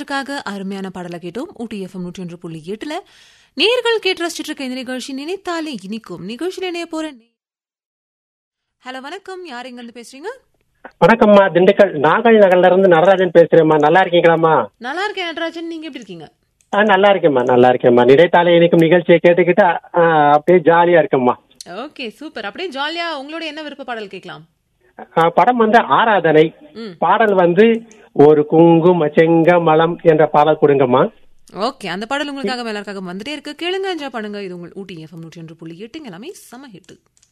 எல்லாருக்காக அருமையான பாடலை கேட்டோம் ஊட்டி எஃப்எம் நூற்றி ஒன்று புள்ளி எட்டுல நேர்கள் கேட்டு ரசிச்சிட்டு இருக்க இந்த நிகழ்ச்சி நினைத்தாலே இனிக்கும் நிகழ்ச்சியில் இணைய போற ஹலோ வணக்கம் யார் எங்க இருந்து பேசுறீங்க வணக்கம்மா திண்டுக்கல் நாகல் நகர்ல இருந்து நடராஜன் பேசுறேம்மா நல்லா இருக்கீங்களாம்மா நல்லா இருக்கேன் நடராஜன் நீங்க எப்படி இருக்கீங்க ஆ நல்லா இருக்கேம்மா நல்லா இருக்கேம்மா நினைத்தாலே இனிக்கும் நிகழ்ச்சியை கேட்டுக்கிட்டு ஆ, அப்படியே ஜாலியா இருக்கேம்மா ஓகே சூப்பர் அப்படியே ஜாலியா உங்களோட என்ன விருப்ப பாடல் கேட்கலாம் ஆ, படம் வந்து ஆராதனை ம். பாடல் வந்து ஒரு குங்கும செங்கமலம் என்ற பாடல் கொடுங்கம்மா ஓகே அந்த பாடல் உங்களுக்காக எல்லாருக்காக வந்துட்டே இருக்கு கேளுங்க என்ஜாய் பண்ணுங்க இது உங்கள் ஊட்டி எஃப்எம் நூற்றி ஒன்று புள்ளி எட்டுங்க எல்லாமே செம ஹிட்டு